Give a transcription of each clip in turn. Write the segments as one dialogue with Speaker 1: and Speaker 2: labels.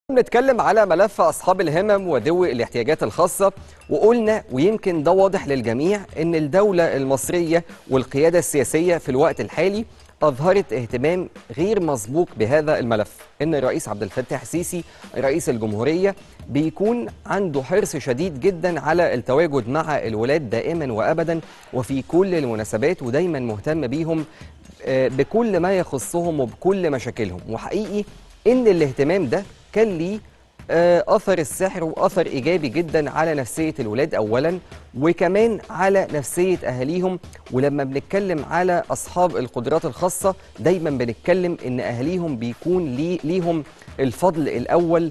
Speaker 1: بنتكلم على ملف أصحاب الهمم وذوي الاحتياجات الخاصة وقلنا ويمكن ده واضح للجميع إن الدولة المصرية والقيادة السياسية في الوقت الحالي أظهرت اهتمام غير مسبوق بهذا الملف إن الرئيس عبد الفتاح السيسي رئيس الجمهورية بيكون عنده حرص شديد جدا على التواجد مع الولاد دائما وأبدا وفي كل المناسبات ودايما مهتم بيهم آه، بكل ما يخصهم وبكل مشاكلهم وحقيقي إن الاهتمام ده كان ليه آه، اثر السحر واثر ايجابي جدا على نفسيه الولاد اولا وكمان على نفسيه اهاليهم ولما بنتكلم على اصحاب القدرات الخاصه دايما بنتكلم ان اهاليهم بيكون لي ليهم الفضل الاول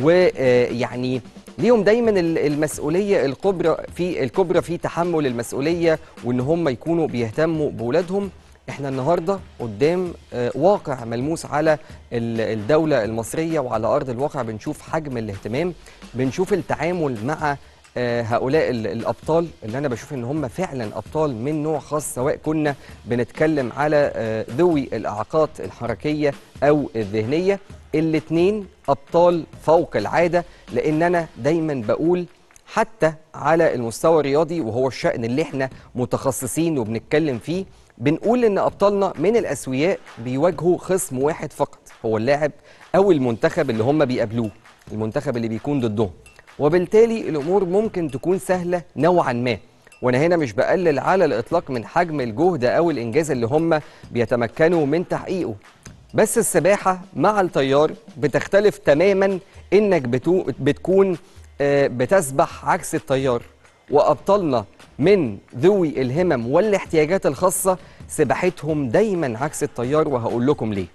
Speaker 1: ويعني ليهم دايما ال- المسؤوليه الكبرى في الكبرى في تحمل المسؤوليه وان هم يكونوا بيهتموا باولادهم احنا النهارده قدام آه، واقع ملموس على ال- الدوله المصريه وعلى ارض الواقع بنشوف حجم الاهتمام بنشوف التعامل مع آه، هؤلاء ال- الابطال اللي انا بشوف ان هم فعلا ابطال من نوع خاص سواء كنا بنتكلم على آه، ذوي الاعاقات الحركيه او الذهنيه الاثنين ابطال فوق العاده لان انا دايما بقول حتى على المستوى الرياضي وهو الشأن اللي احنا متخصصين وبنتكلم فيه بنقول ان ابطالنا من الاسوياء بيواجهوا خصم واحد فقط هو اللاعب او المنتخب اللي هم بيقابلوه المنتخب اللي بيكون ضدهم وبالتالي الامور ممكن تكون سهله نوعا ما وانا هنا مش بقلل على الاطلاق من حجم الجهد او الانجاز اللي هم بيتمكنوا من تحقيقه بس السباحة مع التيار بتختلف تماما انك بتو بتكون آه، بتسبح عكس التيار وابطالنا من ذوي الهمم والاحتياجات الخاصة سباحتهم دايما عكس التيار وهقول لكم ليه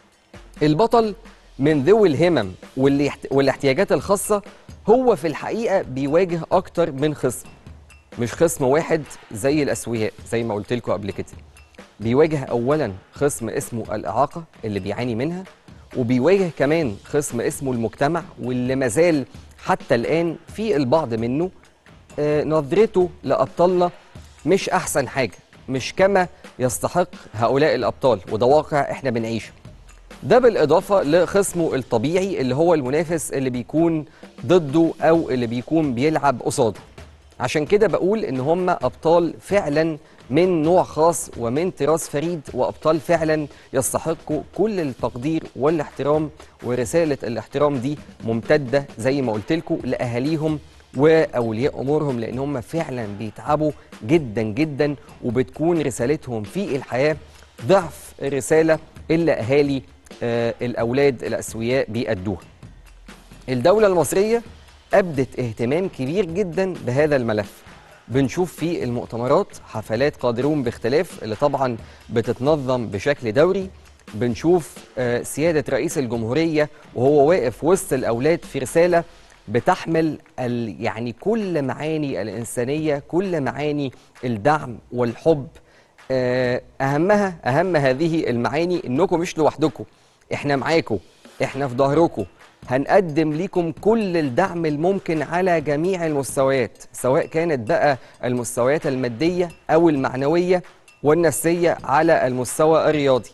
Speaker 1: البطل من ذوي الهمم والاحت- والاحتياجات الخاصة هو في الحقيقة بيواجه أكتر من خصم مش خصم واحد زي الأسوياء زي ما قلت لكم قبل كده بيواجه أولا خصم اسمه الإعاقة اللي بيعاني منها وبيواجه كمان خصم اسمه المجتمع واللي مازال حتى الآن في البعض منه آه، نظرته لأبطالنا مش أحسن حاجة مش كما يستحق هؤلاء الأبطال وده واقع إحنا بنعيشه ده بالإضافة لخصمه الطبيعي اللي هو المنافس اللي بيكون ضده أو اللي بيكون بيلعب قصاده عشان كده بقول إن هم أبطال فعلا من نوع خاص ومن طراز فريد وأبطال فعلا يستحقوا كل التقدير والاحترام ورسالة الاحترام دي ممتدة زي ما قلت لكم لأهاليهم واولياء امورهم لان هم فعلا بيتعبوا جدا جدا وبتكون رسالتهم في الحياه ضعف الرساله اللي اهالي آه، الاولاد الاسوياء بيأدوها. الدوله المصريه ابدت اهتمام كبير جدا بهذا الملف. بنشوف في المؤتمرات حفلات قادرون باختلاف اللي طبعا بتتنظم بشكل دوري بنشوف آه، سيادة رئيس الجمهورية وهو واقف وسط الأولاد في رسالة بتحمل ال يعني كل معاني الإنسانية كل معاني الدعم والحب آه، أهمها أهم هذه المعاني إنكم مش لوحدكم إحنا معاكم إحنا في ظهركم هنقدم لكم كل الدعم الممكن على جميع المستويات سواء كانت بقى المستويات المادية أو المعنوية والنفسية على المستوى الرياضي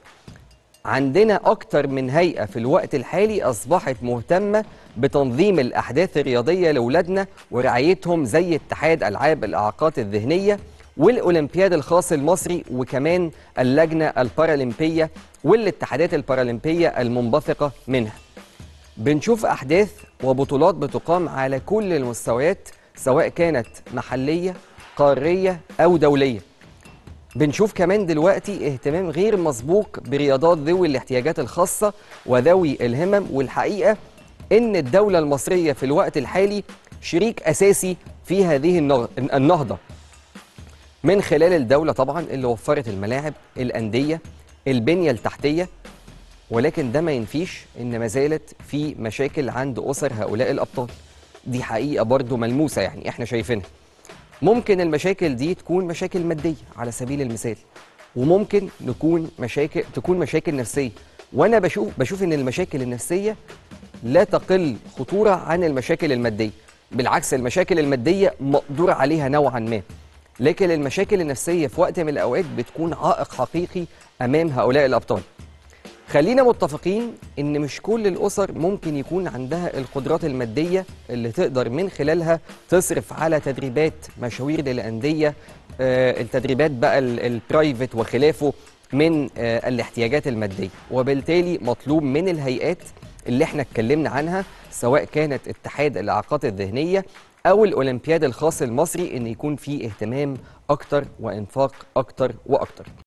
Speaker 1: عندنا أكتر من هيئة في الوقت الحالي أصبحت مهتمة بتنظيم الأحداث الرياضية لأولادنا ورعايتهم زي اتحاد ألعاب الإعاقات الذهنية والأولمبياد الخاص المصري وكمان اللجنة البارالمبية والاتحادات البارالمبية المنبثقة منها بنشوف أحداث وبطولات بتقام على كل المستويات سواء كانت محلية قارية أو دولية بنشوف كمان دلوقتي اهتمام غير مسبوق برياضات ذوي الاحتياجات الخاصة وذوي الهمم والحقيقة إن الدولة المصرية في الوقت الحالي شريك أساسي في هذه النغ- النهضة من خلال الدولة طبعا اللي وفرت الملاعب الأندية البنية التحتية ولكن ده ما ينفيش ان ما زالت في مشاكل عند اسر هؤلاء الابطال دي حقيقه برضو ملموسه يعني احنا شايفينها ممكن المشاكل دي تكون مشاكل ماديه على سبيل المثال وممكن نكون مشاكل تكون مشاكل نفسيه وانا بشوف بشوف ان المشاكل النفسيه لا تقل خطوره عن المشاكل الماديه بالعكس المشاكل الماديه مقدور عليها نوعا ما لكن المشاكل النفسيه في وقت من الاوقات بتكون عائق حقيقي امام هؤلاء الابطال خلينا متفقين ان مش كل الاسر ممكن يكون عندها القدرات الماديه اللي تقدر من خلالها تصرف على تدريبات مشاوير للانديه آه، التدريبات بقى ال- البرايفت وخلافه من آه، الاحتياجات الماديه وبالتالي مطلوب من الهيئات اللي احنا اتكلمنا عنها سواء كانت اتحاد الاعاقات الذهنيه او الاولمبياد الخاص المصري ان يكون فيه اهتمام اكتر وانفاق اكتر واكتر